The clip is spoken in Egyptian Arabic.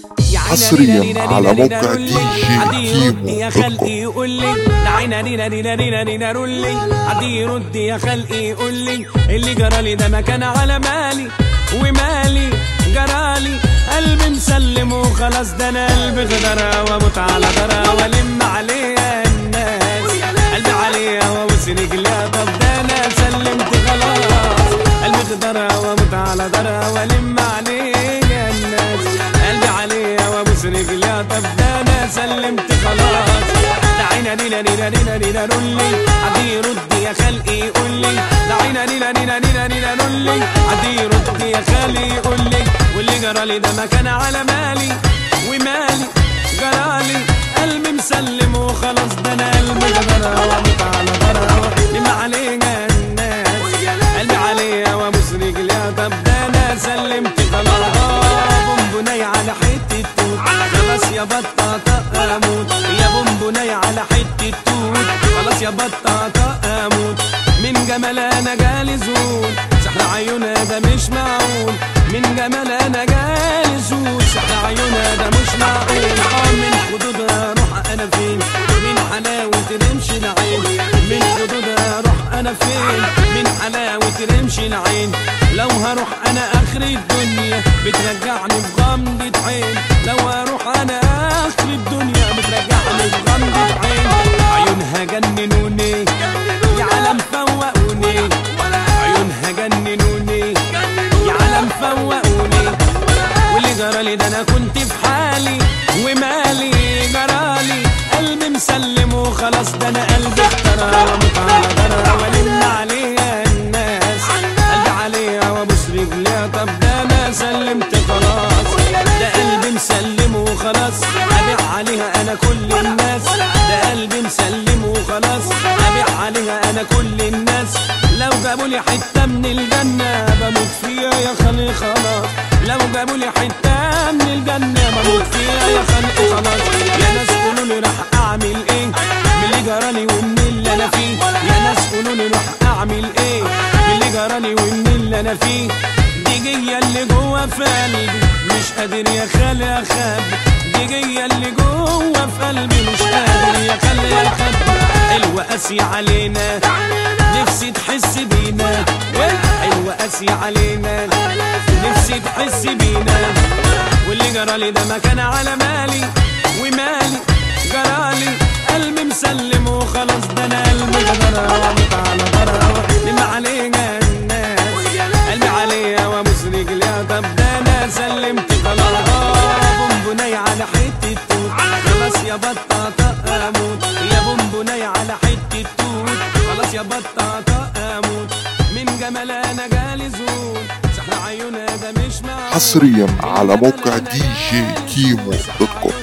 حصريا على موقع دي جي كيمو يا دوت خلقي كوم يقول لي دعينا رينا رينا رينا رينا رولي عدي يرد يا خلقي يقول لي اللي جرالي ده ما كان على مالي ومالي جرالي قلبي مسلم وخلاص ده انا قلبي غدرة واموت على درة والم عليها الناس قلبي عليها وابوس رجليها طب ده انا سلمت خلاص قلبي غدرة واموت على درة والم عليها الناس قلبي عليها وابوس رجليها طب ده انا سلمت خلاص دعينا رينا رينا رينا رينا رولي عدي يرد يا خلقي يقول لي دعينا رينا رينا رينا رينا رولي عدي يرد يا خالي يقول لي واللي جرالي ده ما كان على مالي ومالي جرالي قلبي مسلم وخلاص ده انا قلبي غدرة واموت على درة لما علينا الناس قلبي عليها وابوس رجليها طب ده انا سلمت خلاص بونبوناي على حتة توت خلاص يا بطاطا اموت يا بونبوناي على حتة توت خلاص يا بطاطا اموت من جمال انا جالي زول سحر عيونها ده مش معقول من جمال انا جالي زول سحر عيونها ده مش معقول اه من خدودها اروح انا فين من حلاوة رمش العين من خدودها اروح انا فين من حلاوة رمش العين لو هروح انا اخر الدنيا بترجعني في غمضة عين لو هروح انا اخر الدنيا بترجعني في غمضة عين عيونها جننوني يا عالم فوقوني عيونها جننوني يا عالم فوقوني واللي جرالي ده انا كنت في حالي ومالي جرالي قلبي مسلم وخلاص ده انا قلبي اخترى واموت على درى والم عليها الناس قلبي عليها وابوس رجليها طب ده انا سلمت خلاص ده قلبي مسلم وخلاص ابيع عليها انا كل الناس ده قلبي مسلم وخلاص ابيع عليها انا كل الناس لو جابوا لي حته من الجنه بموت فيها يا خلق خلاص لو جابوا لي حته من الجنه بموت فيها يا خلق خلاص يا ناس قولوا لي راح اعمل ايه من اللي جرالي ومن اللي انا فيه يا ناس قولوا لي راح اعمل ايه من اللي جرالي ومن اللي انا فيه دي جايه اللي جوه في قلبي مش قادر يا خالي يا خبي دي جايه اللي جوه في قلبي مش قادر يا خالي يا خبي حلوه قاسيه علينا نفسي تحس بينا حلوه قاسيه علينا نفسي تحس بينا واللي جرالي ده ما كان على مالي ومالي جرالي قلبي مسلم وخلاص ده انا قلبي جدرة واموت على درة لما علينا الناس قلبي عليها وابوس رجليها طب ده انا سلمت خلاص بونبوناي على حتة توت خلاص يا بطاطا اموت يا بونبوناي على حتة توت خلاص يا بطاطا اموت من جمال انا جالي زول سحر عيونها ده مش معقول حصريا على موقع دي جي كيمو دوت كوم